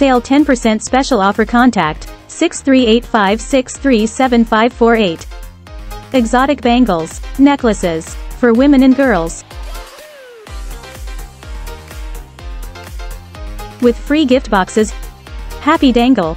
Sale 10% special offer contact 6385637548. Exotic bangles, necklaces, for women and girls. With free gift boxes. Happy Dangle.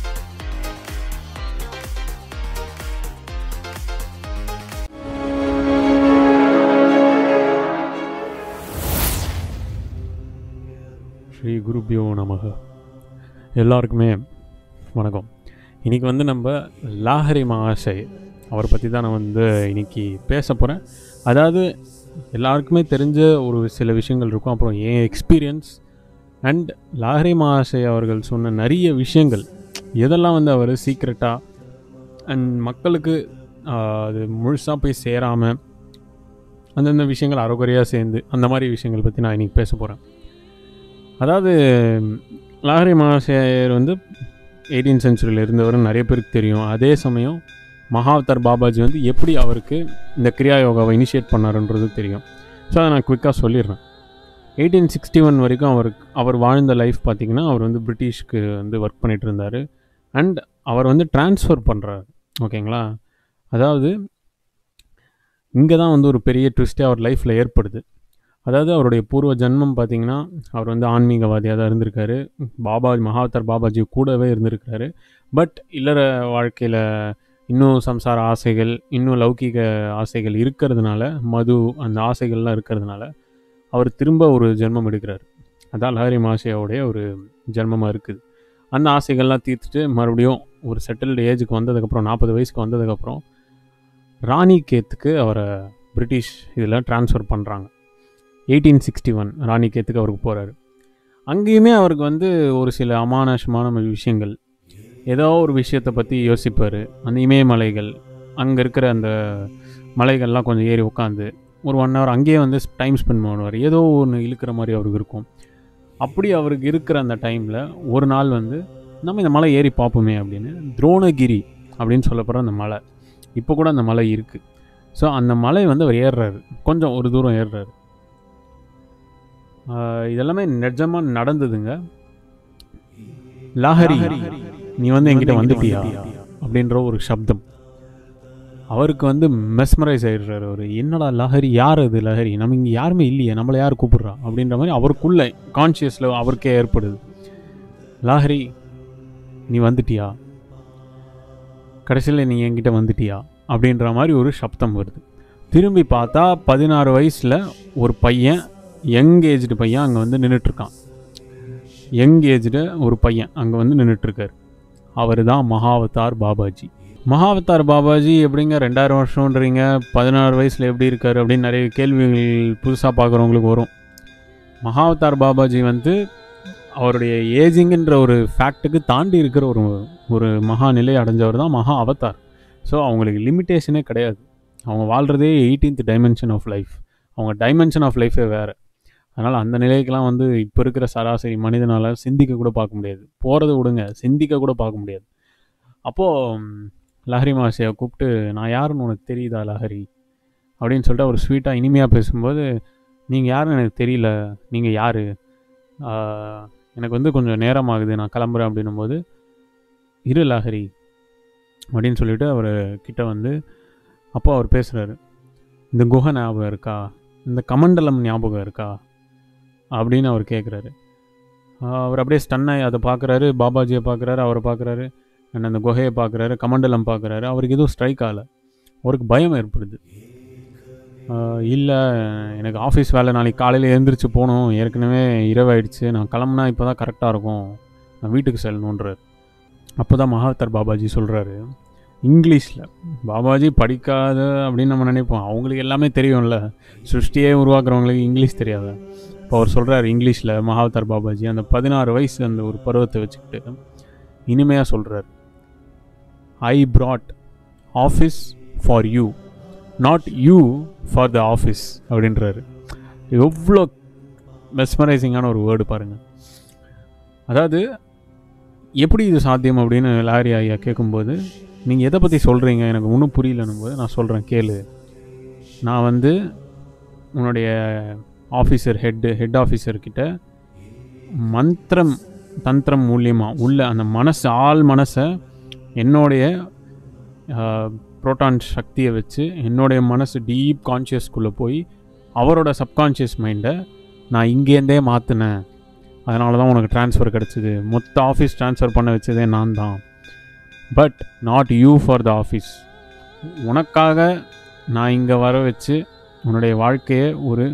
Sri குருபியோ நமக எல்லாருக்குமே வணக்கம் இன்றைக்கி வந்து நம்ம லாஹரி மகாஷய் அவரை பற்றி தான் நான் வந்து இன்னைக்கு பேச போகிறேன் அதாவது எல்லாருக்குமே தெரிஞ்ச ஒரு சில விஷயங்கள் இருக்கும் அப்புறம் என் எக்ஸ்பீரியன்ஸ் அண்ட் லாஹரி மகாஷய் அவர்கள் சொன்ன நிறைய விஷயங்கள் எதெல்லாம் வந்து அவர் சீக்ரெட்டாக அண்ட் மக்களுக்கு ஆஹ், அது முழுசாக போய் சேராமல் அந்தந்த விஷயங்கள் அறகுறையாக சேர்ந்து அந்த மாதிரி விஷயங்கள் பற்றி நான் இன்றைக்கி பேச போகிறேன் அதாவது லாஹரி மகாசேயர் வந்து எயிட்டீன் சென்ச்சுரியில் இருந்தவர் நிறைய பேருக்கு தெரியும் அதே சமயம் மகாவதார் பாபாஜி வந்து எப்படி அவருக்கு இந்த கிரியா யோகாவை இனிஷியேட் பண்ணாருன்றது தெரியும் ஸோ அதை நான் குவிக்காக சொல்லிடுறேன் எயிட்டீன் சிக்ஸ்டி ஒன் வரைக்கும் அவருக்கு அவர் வாழ்ந்த லைஃப் பார்த்திங்கன்னா அவர் வந்து பிரிட்டிஷ்க்கு வந்து ஒர்க் பண்ணிட்டு இருந்தார் அண்ட் அவர் வந்து ட்ரான்ஸ்ஃபர் பண்ணுறாரு ஓகேங்களா அதாவது இங்கே தான் வந்து ஒரு பெரிய ட்விஸ்ட்டே அவர் லைஃப்பில் ஏற்படுது அதாவது அவருடைய பூர்வ ஜென்மம் பார்த்தீங்கன்னா அவர் வந்து ஆன்மீகவாதியாக தான் இருந்திருக்காரு பாபாஜி மகாவதார் பாபாஜி கூடவே இருந்திருக்காரு பட் இல்லற வாழ்க்கையில் இன்னும் சம்சார ஆசைகள் இன்னும் லௌகீக ஆசைகள் இருக்கிறதுனால மது அந்த ஆசைகள்லாம் இருக்கிறதுனால அவர் திரும்ப ஒரு ஜென்மம் எடுக்கிறார் அதான் லஹரி மாஷியாவுடைய ஒரு ஜென்மமாக இருக்குது அந்த ஆசைகள்லாம் தீர்த்துட்டு மறுபடியும் ஒரு செட்டில்டு ஏஜுக்கு வந்ததுக்கப்புறம் நாற்பது வயசுக்கு வந்ததுக்கப்புறம் ராணி கேத்துக்கு அவரை பிரிட்டிஷ் இதில் ட்ரான்ஸ்ஃபர் பண்ணுறாங்க எயிட்டீன் சிக்ஸ்டி ஒன் ராணிகேத்துக்கு அவருக்கு போகிறாரு அங்கேயுமே அவருக்கு வந்து ஒரு சில அமானுஷமான விஷயங்கள் ஏதோ ஒரு விஷயத்தை பற்றி யோசிப்பார் அந்த இமயமலைகள் அங்கே இருக்கிற அந்த மலைகள்லாம் கொஞ்சம் ஏறி உட்காந்து ஒரு ஒன் ஹவர் அங்கேயே வந்து டைம் ஸ்பெண்ட் பண்ணுவார் ஏதோ ஒன்று இழுக்கிற மாதிரி அவருக்கு இருக்கும் அப்படி அவருக்கு இருக்கிற அந்த டைமில் ஒரு நாள் வந்து நம்ம இந்த மலை ஏறி பார்ப்போமே அப்படின்னு துரோணகிரி அப்படின்னு சொல்லப்படுற அந்த மலை இப்போ கூட அந்த மலை இருக்குது ஸோ அந்த மலை வந்து அவர் ஏறுறாரு கொஞ்சம் ஒரு தூரம் ஏறுறாரு ஆஹ் இதெல்லாமே நிஜமாக நடந்ததுங்க லாஹரி நீ வந்து என்கிட்ட வந்துட்டியா அப்படின்ற ஒரு சப்தம் அவருக்கு வந்து மெஸ்மரைஸ் ஆயிடுறாரு அவர் என்னடா லஹரி யார் அது லஹரி நம்ம இங்கே யாருமே இல்லையே நம்மளை யார் கூப்பிடுறா அப்படின்ற மாதிரி அவருக்குள்ள கான்ஷியஸில் அவருக்கே ஏற்படுது லாஹரி நீ வந்துட்டியா கடைசியில் நீ என்கிட்ட வந்துட்டியா அப்படின்ற மாதிரி ஒரு சப்தம் வருது திரும்பி பார்த்தா பதினாறு வயசில் ஒரு பையன் யங் ஏஜ்டு பையன் அங்கே வந்து நின்றுட்டுருக்கான் யங் ஏஜ்டு ஒரு பையன் அங்கே வந்து நின்றுட்டுருக்கார் அவர் தான் மகாவதார் பாபாஜி மகாவதார் பாபாஜி எப்படிங்க ரெண்டாயிரம் வருஷம்ன்றீங்க பதினாறு வயசில் எப்படி இருக்கார் அப்படின்னு நிறைய கேள்விகள் புதுசாக பார்க்குறவங்களுக்கு வரும் மகாவதார் பாபாஜி வந்து அவருடைய ஏஜிங்குன்ற ஒரு ஃபேக்ட்டுக்கு தாண்டி இருக்கிற ஒரு ஒரு மகா நிலை அடைஞ்சவர் தான் மகா அவதார் ஸோ அவங்களுக்கு லிமிட்டேஷனே கிடையாது அவங்க வாழ்கிறதே எயிட்டீன்த் டைமென்ஷன் ஆஃப் லைஃப் அவங்க டைமென்ஷன் ஆஃப் லைஃபே வேறு அதனால் அந்த நிலைக்கெலாம் வந்து இப்போ இருக்கிற சராசரி மனிதனால் சிந்திக்க கூட பார்க்க முடியாது போகிறத விடுங்க சிந்திக்க கூட பார்க்க முடியாது அப்போது லஹரி மாசியை கூப்பிட்டு நான் யாருன்னு உனக்கு தெரியுதா லஹரி அப்படின்னு சொல்லிட்டு அவர் ஸ்வீட்டாக இனிமையாக பேசும்போது நீங்கள் யாருன்னு எனக்கு தெரியல நீங்கள் யார் எனக்கு வந்து கொஞ்சம் நேரம் ஆகுது நான் கிளம்புறேன் அப்படின்னும் போது இரு லஹரி அப்படின்னு சொல்லிட்டு அவர் கிட்ட வந்து அப்போ அவர் பேசுகிறாரு இந்த குகை ஞாபகம் இருக்கா இந்த கமண்டலம் ஞாபகம் இருக்கா அப்படின்னு அவர் கேட்குறாரு அவர் அப்படியே ஸ்டன்னாகி அதை பார்க்குறாரு பாபாஜியை பார்க்குறாரு அவரை பார்க்குறாரு அண்ட் அந்த குகையை பார்க்குறாரு கமண்டலம் பார்க்குறாரு அவருக்கு எதுவும் ஸ்ட்ரைக் ஆகலை அவருக்கு பயம் ஏற்படுது இல்லை எனக்கு ஆஃபீஸ் வேலை நாளைக்கு காலையில் எழுந்திரிச்சு போகணும் ஏற்கனவே இரவாயிடுச்சு நான் கிளம்புனா இப்போ தான் கரெக்டாக இருக்கும் நான் வீட்டுக்கு செல்லணுன்றார் அப்போ தான் மகாவதார் பாபாஜி சொல்கிறாரு இங்கிலீஷில் பாபாஜி படிக்காத அப்படின்னு நம்ம நினைப்போம் அவங்களுக்கு எல்லாமே தெரியும்ல சிருஷ்டியே உருவாக்குறவங்களுக்கு இங்கிலீஷ் தெரியாத இப்போ அவர் சொல்கிறார் இங்கிலீஷில் மகாவதார் பாபாஜி அந்த பதினாறு வயசு அந்த ஒரு பருவத்தை வச்சுக்கிட்டு இனிமையாக சொல்கிறார் I brought office for you not you for the office அப்படின்றாரு எவ்வளோ மெஸ்மரைசிங்கான ஒரு வேர்டு பாருங்கள் அதாவது எப்படி இது சாத்தியம் அப்படின்னு லாரி ஐயா கேட்கும்போது நீங்கள் எதை பற்றி சொல்கிறீங்க எனக்கு ஒன்றும் புரியலன்னும் போது நான் சொல்கிறேன் கேளு நான் வந்து உன்னுடைய ஆஃபீஸர் ஹெட்டு ஹெட் ஆஃபீஸர்கிட்ட மந்திரம் தந்திரம் மூலியமாக உள்ள அந்த மனசு ஆள் மனசை என்னுடைய புரோட்டான் சக்தியை வச்சு என்னுடைய மனசு டீப் கான்ஷியஸ்குள்ளே போய் அவரோட சப்கான்ஷியஸ் மைண்டை நான் இங்கேருந்தே மாற்றினேன் அதனால தான் உனக்கு ட்ரான்ஸ்ஃபர் கிடச்சிது மொத்த ஆஃபீஸ் ட்ரான்ஸ்ஃபர் பண்ண வச்சதே நான் தான் but not you for the office உனக்காக நான் இங்கே வர வச்சு உன்னுடைய வாழ்க்கையை ஒரு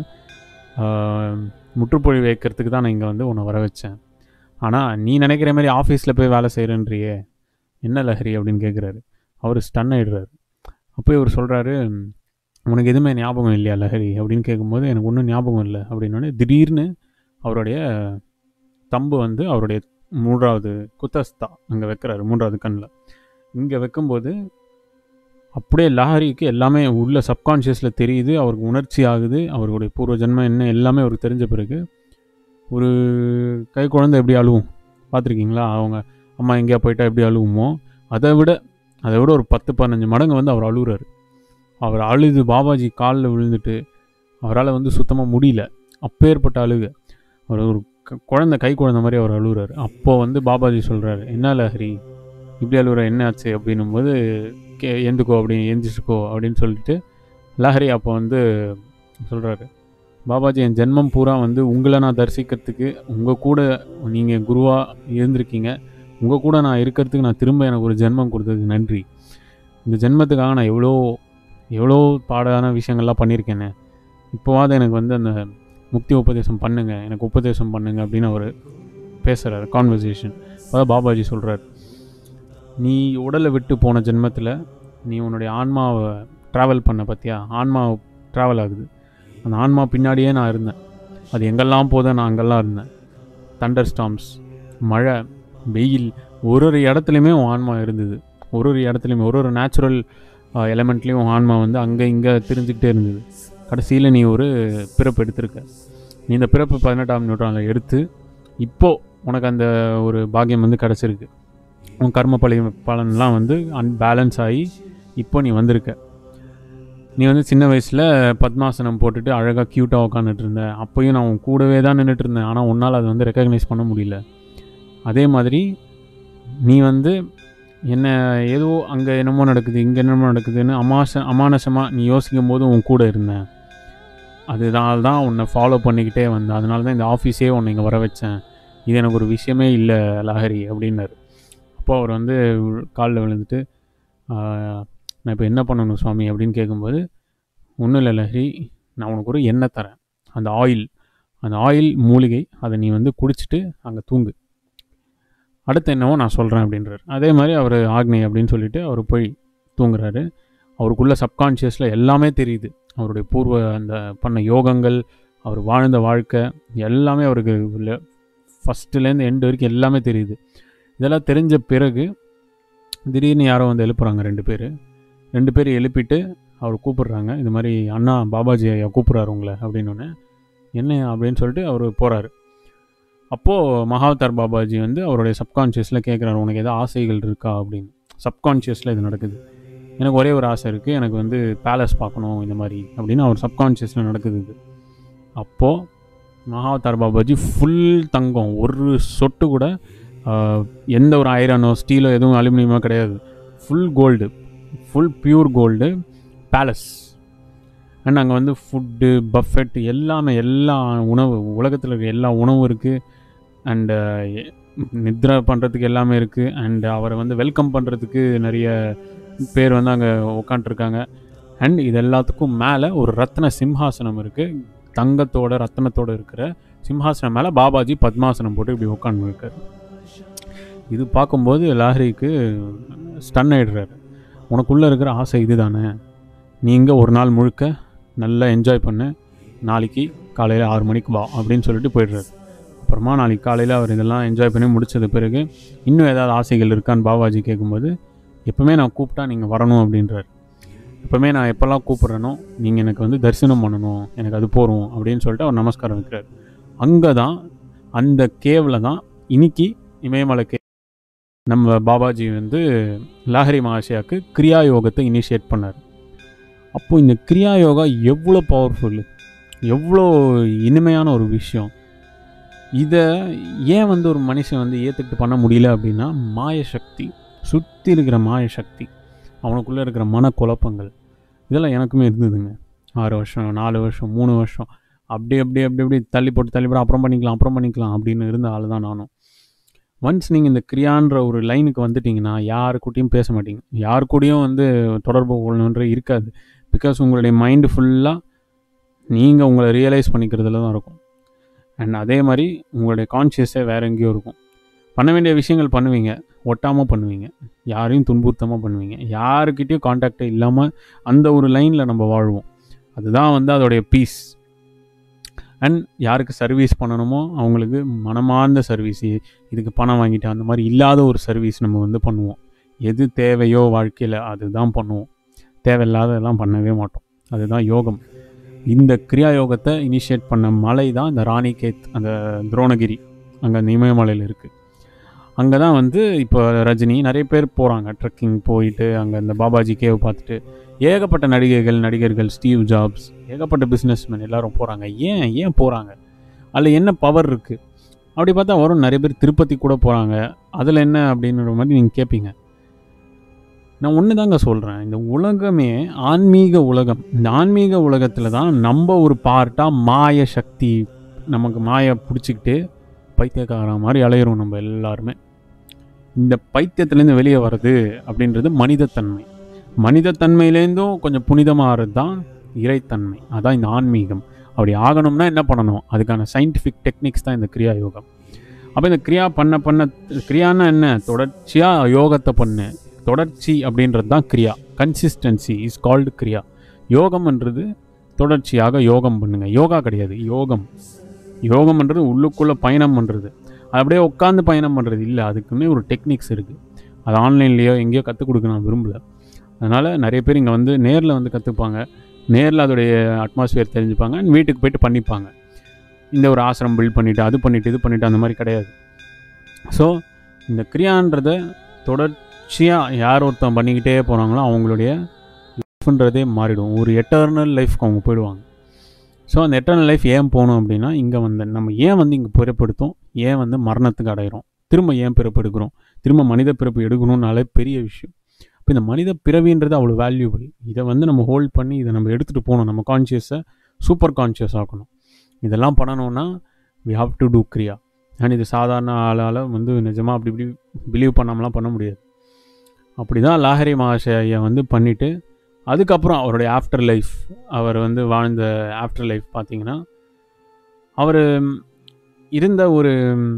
ஆஹ், முற்றுப்புள்ளி வைக்கிறதுக்கு தான் நான் இங்கே வந்து உன்னை வர வச்சேன் ஆனால் நீ நினைக்கிற மாதிரி ஆஃபீஸில் போய் வேலை செய்கிறேன்றியே என்ன லஹரி அப்படின்னு கேட்குறாரு அவர் ஸ்டன் ஆகிடுறாரு அப்போ இவர் சொல்கிறாரு உனக்கு எதுவுமே ஞாபகம் இல்லையா லஹரி அப்படின்னு கேட்கும்போது எனக்கு ஒன்றும் ஞாபகம் இல்லை அப்படின்னோடனே திடீர்னு அவருடைய தம்பு வந்து அவருடைய மூன்றாவது குத்தஸ்தா அங்கே வைக்கிறாரு மூன்றாவது கண்ணில் இங்கே வைக்கும்போது அப்படியே லாஹரிக்கு எல்லாமே உள்ள சப்கான்ஷியஸில் தெரியுது அவருக்கு உணர்ச்சி ஆகுது அவருடைய பூர்வ ஜென்மம் என்ன எல்லாமே அவருக்கு தெரிஞ்ச பிறகு ஒரு கை குழந்தை எப்படி அழுவும் பார்த்துருக்கீங்களா அவங்க அம்மா எங்கேயா போயிட்டா எப்படி அழுவுமோ அதை விட அதை விட ஒரு பத்து பதினஞ்சு மடங்கு வந்து அவர் அழுகுறாரு அவர் அழுது பாபாஜி காலில் விழுந்துட்டு அவரால் வந்து சுத்தமாக முடியல அப்பேற்பட்ட அழுகு அவர் ஒரு க- குழந்தை கை குழந்தை மாதிரி அவர் அழுகுறாரு அப்போ வந்து பாபாஜி சொல்கிறாரு என்ன லஹரி இப்படி அழுகுற என்ன ஆச்சு அப்படின்னும் போது கே எந்துக்கோ அப்படின்னு எந்திரிச்சுக்கோ அப்படின்னு சொல்லிட்டு லஹரி அப்போ வந்து சொல்கிறாரு பாபாஜி என் ஜென்மம் பூரா வந்து உங்களை நான் தரிசிக்கிறதுக்கு உங்கள் கூட நீங்கள் குருவாக இருந்திருக்கீங்க உங்கள் கூட நான் இருக்கிறதுக்கு நான் திரும்ப எனக்கு ஒரு ஜென்மம் கொடுத்ததுக்கு நன்றி இந்த ஜென்மத்துக்காக நான் எவ்வளோ எவ்வளோ பாடான விஷயங்கள்லாம் பண்ணியிருக்கேனே இப்போவாது எனக்கு வந்து அந்த முக்தி உபதேசம் பண்ணுங்க எனக்கு உபதேசம் பண்ணுங்க அப்படின்னு அவர் பேசுகிறார் கான்வர்சேஷன் அதான் பாபாஜி சொல்கிறார் நீ உடலை விட்டு போன ஜென்மத்தில் நீ உன்னுடைய ஆன்மாவை ட்ராவல் பண்ண பார்த்தியா ஆன்மா ட்ராவல் ஆகுது அந்த ஆன்மா பின்னாடியே நான் இருந்தேன் அது எங்கெல்லாம் போதோ நான் அங்கெல்லாம் இருந்தேன் தண்டர் ஸ்டாம்ஸ் மழை வெயில் ஒரு ஒரு இடத்துலையுமே உன் ஆன்மா இருந்தது ஒரு ஒரு இடத்துலையுமே ஒரு ஒரு நேச்சுரல் எலமெண்ட்லேயும் உன் ஆன்மா வந்து அங்கே இங்கே தெரிஞ்சுக்கிட்டே இருந்தது கடைசியில் நீ ஒரு பிறப்பு எடுத்திருக்க நீ இந்த பிறப்பு பதினெட்டாம் நூற்றாண்டில் எடுத்து இப்போ உனக்கு அந்த ஒரு பாக்கியம் வந்து கிடச்சிருக்கு உன் கர்ம பலி பலன்லாம் வந்து அன்பேலன்ஸ் ஆகி இப்போ நீ வந்திருக்க நீ வந்து சின்ன வயசில் பத்மாசனம் போட்டுட்டு அழகாக க்யூட்டாக உட்காந்துட்டு இருந்த அப்போயும் நான் உன் கூடவே தான் நின்றுட்டு இருந்தேன் ஆனால் உன்னால் அதை வந்து ரெக்கக்னைஸ் பண்ண முடியல அதே மாதிரி நீ வந்து என்ன ஏதோ அங்கே என்னமோ நடக்குது இங்கே என்னமோ நடக்குதுன்னு அமாச அமானசமாக நீ யோசிக்கும் போது உன் கூட இருந்தேன் அதனால தான் உன்னை ஃபாலோ பண்ணிக்கிட்டே வந்தேன் அதனால தான் இந்த ஆஃபீஸே உன்னை இங்கே வர வச்சேன் இது எனக்கு ஒரு விஷயமே இல்லை லஹரி அப்படின்னாரு அப்போ அவர் வந்து காலில் விழுந்துட்டு "ஆஹ், நான் இப்போ என்ன பண்ணணும் சுவாமி அப்படின்னு கேட்கும்போது ஒன்றும் இல்லை லஹரி நான் உனக்கு ஒரு எண்ணெய் தரேன் அந்த ஆயில் அந்த ஆயில் மூலிகை அதை நீ வந்து குடிச்சிட்டு அங்கே தூங்கு அடுத்து என்னவோ நான் சொல்கிறேன் அப்படின்றார் அதே மாதிரி அவர் ஆக்னி அப்படின்னு சொல்லிட்டு அவர் போய் தூங்குறாரு அவருக்குள்ள சப்கான்ஷியஸில் எல்லாமே தெரியுது அவருடைய பூர்வ அந்த பண்ண யோகங்கள் அவர் வாழ்ந்த வாழ்க்கை எல்லாமே அவருக்கு ஃபஸ்ட்டுலேருந்து எண்டு வரைக்கும் எல்லாமே தெரியுது இதெல்லாம் தெரிஞ்ச பிறகு திடீர்னு யாரோ வந்து எழுப்புறாங்க ரெண்டு பேர் ரெண்டு பேர் எழுப்பிட்டு அவர் கூப்பிடுறாங்க இது மாதிரி அண்ணா பாபாஜி ஐயா கூப்பிட்றாரு உங்களை அப்படின்னோடனே என்ன அப்படின்னு சொல்லிட்டு அவர் போகிறாரு அப்போது மகாவதார் பாபாஜி வந்து அவருடைய சப்கான்ஷியஸில் கேட்குறாரு உனக்கு எதாவது ஆசைகள் இருக்கா அப்படின்னு சப்கான்ஷியஸில் இது நடக்குது எனக்கு ஒரே ஒரு ஆசை இருக்குது எனக்கு வந்து பேலஸ் பார்க்கணும் இந்த மாதிரி அப்படின்னு அவர் சப்கான்ஷியஸில் நடக்குது இது அப்போது மகாவதார் பாபாஜி ஃபுல் தங்கம் ஒரு சொட்டு கூட ஆஹ், எந்த ஒரு ஐரனோ ஸ்டீலோ எதுவும் அலுமினியமோ கிடையாது full gold full pure gold palace and அங்கே வந்து ஃபுட்டு பஃபெட் எல்லாமே எல்லா உணவு உலகத்தில் இருக்க எல்லா உணவும் இருக்குது அண்டு நித்ரா பண்ணுறதுக்கு எல்லாமே இருக்குது அண்ட் அவரை வந்து வெல்கம் பண்ணுறதுக்கு நிறைய பேர் வந்து அங்கே உட்காண்ட்ருக்காங்க அண்ட் இது எல்லாத்துக்கும் மேலே ஒரு ரத்ன சிம்ஹாசனம் இருக்குது தங்கத்தோட ரத்னத்தோட இருக்கிற சிம்ஹாசனம் மேலே பாபாஜி பத்மாசனம் போட்டு இப்படி உட்காந்துருக்காரு இது பார்க்கும்போது லாஹரிக்கு ஸ்டன் ஆகிடுறாரு உனக்குள்ளே இருக்கிற ஆசை இதுதானே நீங்கள் ஒரு நாள் முழுக்க நல்லா என்ஜாய் பண்ணு நாளைக்கு காலையில் ஆறு மணிக்கு வா அப்படின்னு சொல்லிட்டு போயிடுறாரு அப்புறமா நாளைக்கு காலையில் அவர் இதெல்லாம் என்ஜாய் பண்ணி முடிச்சது பிறகு இன்னும் ஏதாவது ஆசைகள் இருக்கான்னு பாபாஜி கேட்கும்போது எப்பவுமே நான் கூப்பிட்டா நீங்கள் வரணும் அப்படின்றார் எப்பவுமே நான் எப்போல்லாம் கூப்பிட்றேனோ நீங்கள் எனக்கு வந்து தரிசனம் பண்ணணும் எனக்கு அது போகிறோம் அப்படின்னு சொல்லிட்டு அவர் நமஸ்காரம் வைக்கிறார் அங்கே தான் அந்த கேவில் தான் இன்னைக்கு இமயமலை கே நம்ம பாபாஜி வந்து லாஹரி மகாஷயாவுக்கு கிரியா யோகத்தை இனிஷியேட் பண்ணார் அப்போ இந்த கிரியா யோகா எவ்வளோ பவர்ஃபுல் எவ்வளோ இனிமையான ஒரு விஷயம் இதை ஏன் வந்து ஒரு மனுஷன் வந்து ஏற்றுக்கிட்டு பண்ண முடியல அப்படின்னா மாய சக்தி சுற்றி இருக்கிற மாய சக்தி அவனுக்குள்ளே இருக்கிற மனக்குழப்பங்கள் இதெல்லாம் எனக்குமே இருந்ததுங்க ஆறு வருஷம் நாலு வருஷம் மூணு வருஷம் அப்படி அப்படி அப்படி அப்படி தள்ளி போட்டு தள்ளி போட்டு அப்புறம் பண்ணிக்கலாம் அப்புறம் பண்ணிக்கலாம் அப்படின்னு இருந்த ஆள் தான் நானும் ஒன்ஸ் நீங்கள் இந்த கிரியான்ற ஒரு லைனுக்கு வந்துட்டீங்கன்னா யாரு கூடயும் பேச மாட்டீங்க யாரு கூடயும் வந்து தொடர்பு கொள்ளணுன்ற இருக்காது பிகாஸ் உங்களுடைய மைண்டு ஃபுல்லாக நீங்கள் உங்களை ரியலைஸ் பண்ணிக்கிறதுல தான் இருக்கும் அண்ட் அதே மாதிரி உங்களுடைய கான்ஷியஸே வேற எங்கேயோ இருக்கும் பண்ண வேண்டிய விஷயங்கள் பண்ணுவீங்க ஒட்டாமல் பண்ணுவீங்க யாரையும் துன்புறுத்தமாக பண்ணுவீங்க யாருக்கிட்டேயும் காண்டாக்டே இல்லாமல் அந்த ஒரு லைனில் நம்ம வாழ்வோம் அதுதான் வந்து அதோடைய பீஸ் அண்ட் யாருக்கு சர்வீஸ் பண்ணணுமோ அவங்களுக்கு மனமார்ந்த சர்வீஸ் இதுக்கு பணம் வாங்கிட்டு அந்த மாதிரி இல்லாத ஒரு சர்வீஸ் நம்ம வந்து பண்ணுவோம் எது தேவையோ வாழ்க்கையில் அதுதான் பண்ணுவோம் தேவையில்லாததெல்லாம் பண்ணவே மாட்டோம் அதுதான் யோகம் இந்த கிரியா யோகத்தை இனிஷியேட் பண்ண மலை தான் இந்த ராணிகேத் அந்த துரோணகிரி அங்கே அந்த இமயமலையில் இருக்குது அங்கே தான் வந்து இப்போ ரஜினி நிறைய பேர் போகிறாங்க ட்ரெக்கிங் போயிட்டு அங்கே இந்த பாபாஜி கேவ் பார்த்துட்டு ஏகப்பட்ட நடிகைகள் நடிகர்கள் ஸ்டீவ் ஜாப்ஸ் ஏகப்பட்ட பிஸ்னஸ்மேன் எல்லாரும் போகிறாங்க ஏன் ஏன் போகிறாங்க அதில் என்ன பவர் இருக்குது அப்படி பார்த்தா வரும் நிறைய பேர் திருப்பதி கூட போகிறாங்க அதில் என்ன அப்படின்ற மாதிரி நீங்கள் கேட்பீங்க நான் ஒன்று தாங்க சொல்கிறேன் இந்த உலகமே ஆன்மீக உலகம் இந்த ஆன்மீக உலகத்தில் தான் நம்ம ஒரு பார்ட்டாக மாய சக்தி நமக்கு மாய பிடிச்சிக்கிட்டு பைத்தியக்கார மாதிரி அலையிறோம் நம்ம எல்லாருமே இந்த பைத்தியத்துலேருந்து வெளியே வர்றது அப்படின்றது மனிதத்தன்மை மனிதத்தன்மையிலேருந்தும் கொஞ்சம் புனிதமாகிறது தான் இறைத்தன்மை அதான் இந்த ஆன்மீகம் அப்படி ஆகணும்னா என்ன பண்ணணும் அதுக்கான சயின்டிஃபிக் டெக்னிக்ஸ் தான் இந்த கிரியா யோகம் அப்போ இந்த கிரியா பண்ண பண்ண கிரியான்னா என்ன தொடர்ச்சியாக யோகத்தை பண்ணு தொடர்ச்சி அப்படின்றது தான் Kriya consistency is called Kriya யோகம்ன்றது தொடர்ச்சியாக யோகம் பண்ணுங்க யோகா கிடையாது யோகம் யோகம்ன்றது உள்ளுக்குள்ளே பயணம் பண்ணுறது அது அப்படியே உட்காந்து பயணம் பண்ணுறது இல்லை அதுக்குமே ஒரு டெக்னிக்ஸ் இருக்குது அது ஆன்லைன்லேயோ எங்கேயோ கற்றுக் கொடுக்க நான் விரும்பல அதனால் நிறைய பேர் இங்கே வந்து நேரில் வந்து கற்றுப்பாங்க நேரில் அதோடைய அட்மாஸ்பியர் தெரிஞ்சுப்பாங்க and வீட்டுக்கு போயிட்டு பண்ணிப்பாங்க இந்த ஒரு ஆசிரம் பில்ட் பண்ணிவிட்டு அது பண்ணிவிட்டு இது பண்ணிவிட்டு அந்த மாதிரி கிடையாது ஸோ இந்த கிரியான்றதை தொடர்ச்சியாக யார் ஒருத்தன் பண்ணிக்கிட்டே போகிறாங்களோ அவங்களுடைய லைஃப்ன்றதே மாறிடும் ஒரு எட்டர்னல் லைஃப்க்கு அவங்க போயிடுவாங்க ஸோ அந்த எட்டர்னல் லைஃப் ஏன் போகணும் அப்படின்னா இங்கே வந்து நம்ம ஏன் வந்து இங்கே பிறப்படுத்தோம் ஏன் வந்து மரணத்துக்கு அடைகிறோம் திரும்ப ஏன் பிறப்பு எடுக்கிறோம் திரும்ப மனித பிறப்பு எடுக்கணும்னாலே பெரிய விஷயம் இப்போ இந்த மனித பிறவின்றது அவ்வளோ வேல்யூபிள் இதை வந்து நம்ம ஹோல்ட் பண்ணி இதை நம்ம எடுத்துகிட்டு போகணும் நம்ம கான்ஷியஸை சூப்பர் கான்ஷியஸ் ஆக்கணும் இதெல்லாம் பண்ணணும்னா we have to do Kriya and இது சாதாரண ஆளால் வந்து நிஜமாக அப்படி இப்படி பிலீவ் பண்ணாமலாம் பண்ண முடியாது அப்படி தான் லாஹரி மகாஷயா வந்து பண்ணிவிட்டு அதுக்கப்புறம் அவருடைய ஆஃப்டர் லைஃப் அவர் வந்து வாழ்ந்த ஆஃப்டர் லைஃப் பார்த்தீங்கன்னா அவர் இருந்த ஒரு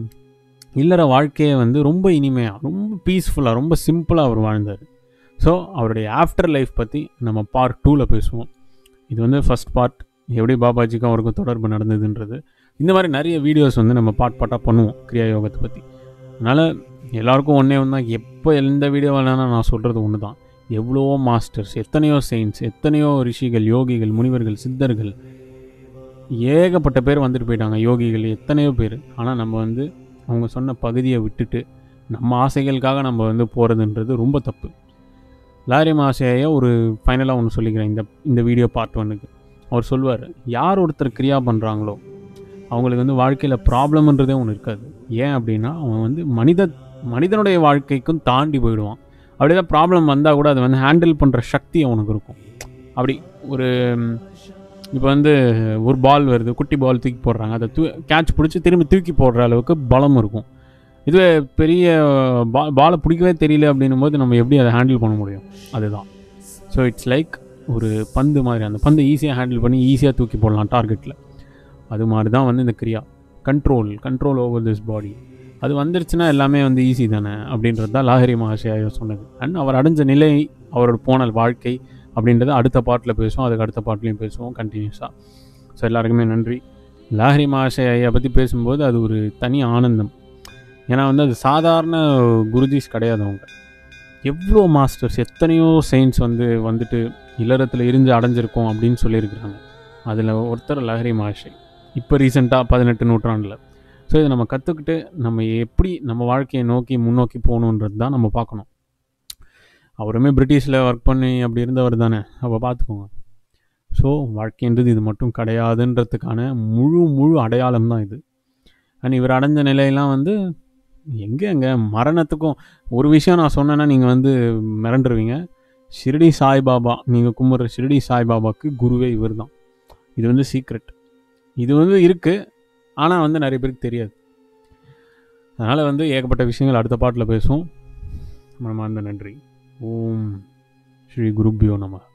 இல்லற வாழ்க்கையை வந்து ரொம்ப இனிமையாக ரொம்ப பீஸ்ஃபுல்லாக ரொம்ப சிம்பிளாக அவர் வாழ்ந்தார் ஸோ அவருடைய ஆஃப்டர் லைஃப் பற்றி நம்ம பார்ட் டூவில் பேசுவோம் இது வந்து ஃபஸ்ட் பார்ட் எப்படி பாபாஜிக்கும் அவருக்கும் தொடர்பு நடந்ததுன்றது இந்த மாதிரி நிறைய வீடியோஸ் வந்து நம்ம பார்ட் பார்ட்டாக பண்ணுவோம் கிரியா யோகத்தை பற்றி அதனால் எல்லாருக்கும் ஒன்றே ஒன்று தான் எப்போ எந்த வீடியோ வேணாலும் நான் சொல்கிறது ஒன்று தான் எவ்வளவோ மாஸ்டர்ஸ் எத்தனையோ செயின்ஸ் எத்தனையோ ரிஷிகள் யோகிகள் முனிவர்கள் சித்தர்கள் ஏகப்பட்ட பேர் வந்துட்டு போயிட்டாங்க யோகிகள் எத்தனையோ பேர் ஆனால் நம்ம வந்து அவங்க சொன்ன பகுதியை விட்டுட்டு நம்ம ஆசைகளுக்காக நம்ம வந்து போகிறதுன்றது ரொம்ப தப்பு லாரி மாசையா ஒரு ஃபைனலாக ஒன்று சொல்லிக்கிறேன் இந்த இந்த வீடியோ பார்ட் ஒன்றுக்கு அவர் சொல்லுவார் யார் ஒருத்தர் கிரியா பண்ணுறாங்களோ அவங்களுக்கு வந்து வாழ்க்கையில் ப்ராப்ளம்ன்றதே ஒன்று இருக்காது ஏன் அப்படின்னா அவன் வந்து மனித மனிதனுடைய வாழ்க்கைக்கும் தாண்டி போயிடுவான் அப்படி தான் ப்ராப்ளம் வந்தால் கூட அதை வந்து ஹேண்டில் பண்ணுற சக்தி அவனுக்கு இருக்கும் அப்படி ஒரு இப்போ வந்து ஒரு பால் வருது குட்டி பால் தூக்கி போடுறாங்க அதை தூ கேட்ச் பிடிச்சி திரும்பி தூக்கி போடுற அளவுக்கு பலம் இருக்கும் இதுவே பெரிய பா பாலை பிடிக்கவே தெரியல அப்படின்னும் போது நம்ம எப்படி அதை ஹேண்டில் பண்ண முடியும் அதுதான் ஸோ இட்ஸ் லைக் ஒரு பந்து மாதிரி அந்த பந்து ஈஸியாக ஹேண்டில் பண்ணி ஈஸியாக தூக்கி போடலாம் டார்கெட்டில் அது மாதிரி தான் வந்து இந்த Kriya control control over this body அது வந்துருச்சுன்னா எல்லாமே வந்து ஈஸி தானே அப்படின்றது தான் லாஹரி மகாஷயா சொன்னது அண்ட் அவர் அடைஞ்ச நிலை அவரோட போன வாழ்க்கை அப்படின்றத அடுத்த பாட்டில் பேசுவோம் அதுக்கு அடுத்த பாட்டிலையும் பேசுவோம் கண்டினியூஸாக ஸோ எல்லாருக்குமே நன்றி லாஹரி மகாஷயா பற்றி பேசும்போது அது ஒரு தனி ஆனந்தம் ஏன்னா வந்து அது சாதாரண குருஜிஸ் கிடையாது அவங்க எவ்வளோ மாஸ்டர்ஸ் எத்தனையோ செயின்ஸ் வந்து வந்துட்டு இல்லறத்தில் இருந்து அடைஞ்சிருக்கோம் அப்படின்னு சொல்லியிருக்கிறாங்க அதில் ஒருத்தர் லஹரி மகாஷை இப்போ ரீசெண்டாக பதினெட்டு நூற்றாண்டில் ஸோ இதை நம்ம கற்றுக்கிட்டு நம்ம எப்படி நம்ம வாழ்க்கையை நோக்கி முன்னோக்கி போகணுன்றது தான் நம்ம பார்க்கணும் அவருமே பிரிட்டிஷில் ஒர்க் பண்ணி அப்படி இருந்தவர் தானே அப்போ பார்த்துக்கோங்க ஸோ வாழ்க்கைன்றது இது மட்டும் கிடையாதுன்றதுக்கான முழு முழு அடையாளம் தான் இது அண்ட் இவர் அடைஞ்ச நிலையெல்லாம் வந்து எங்கே எங்க மரணத்துக்கும் ஒரு விஷயம் நான் சொன்னேன்னா நீங்கள் வந்து மிரண்டுருவீங்க ஷிரடி சாய்பாபா நீங்கள் கும்பிட்ற ஷிரடி சாய்பாபாவுக்கு குருவே இவர் தான் இது வந்து சீக்ரெட் இது வந்து இருக்குது ஆனால் வந்து நிறைய பேருக்கு தெரியாது அதனால் வந்து ஏகப்பட்ட விஷயங்கள் அடுத்த பாட்டில் பேசுவோம் மனமார்ந்த நன்றி ஓம் ஸ்ரீ குருப்பியோ நம